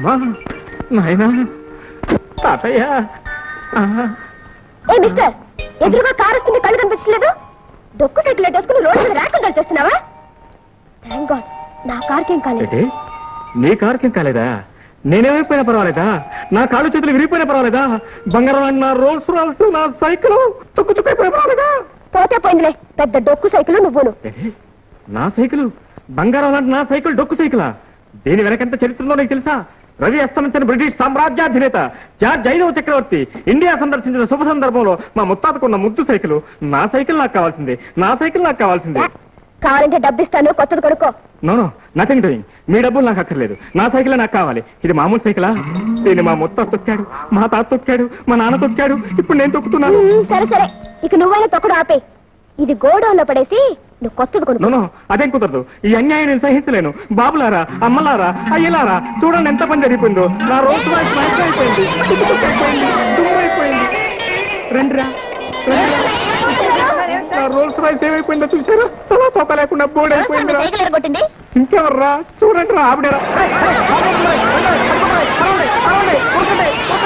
అమ్మా నాయనా తాతయ్య ఆహా. ఏ మిస్టర్ ఎదురుగా కారు వస్తుంది కళ్ళు కనిపించలేదు డొక్కు సైకిల్ వేసుకుని రోడ్డు మీద ర్యాకులు చేస్తున్నావా థ్యాంక్ గాడ్ నా కార్కేం కాలేదు ఏంటి నీ కారుకేం కాలేదా నేనేమైపోయినా పర్వాలేదా నా కాళ్ళు చేతులు విరిగిపోయినా పర్వాలేదా బంగారం లాంటి నా రోల్స్ రాల్స్ నా సైకిల్ తుక్కు తుక్కైపోయినా పర్వాలేదా పోతే పోయిందిలే పెద్ద డొక్కు సైకిల్ నువ్వును ఏంటి? నా సైకిల్ బంగారం లాంటి నా సైకిల్ డొక్కు సైకిలా దీని వెనకంత చరిత్రలో నీకు తెలుసా రవి అస్తమించిన బ్రిటిష్ సామ్రాజ్యాధినేత జార్జ్ ఐదవ చక్రవర్తి ఇండియా సందర్శించిన శుభ సందర్భంలో మా ముత్తాతకున్న ముద్దు సైకిల్ నా సైకిల్ నాకు కావాల్సిందే నా సైకిల్ నాకు కావాల్సిందే కావాలంటే డబ్బిస్తాను కొత్తది కొనుక్కో నో నో నథింగ్ డూయింగ్ మీ డబ్బులు నాకు అక్కర్లేదు నా సైకిల్ నాకు కావాలి ఇది మామూలు సైకిలా దీన్ని మా ముత్త తొక్కాడు మా తాత తొక్కాడు మా నాన్న తొక్కాడు ఇప్పుడు నేను తొక్కుతున్నాను ఉమ్, సరే సరే ఇక నువ్వైనా తొక్కడు ఆపే ఇది గోడౌన్లో పడేసి నువ్వు కొత్తది కొనుక్కో నో నో అదేం కుదరదు ఈ అన్యాయం నేను సహించలేను బాబులారా అమ్మలారా అయ్యలారా చూడండి ఎంత పని జరిగిపోయిందో నా రోజు వాయిస్ నాశనం అయిపోయింది తుక్కు తుక్కు అయిపోయింది, దుమ్ము అయిపోయింది రండిరా రండిరా. నా రోల్స్ రాయిస్ ఏమైపోయిందో చూసారా తలా తోక లేకుండా బోర్డు అయిపోయిందిరా సైకిల్ ఎరగొట్టింది ఇంకెవర్రా చూడండి రా ఆవిడరా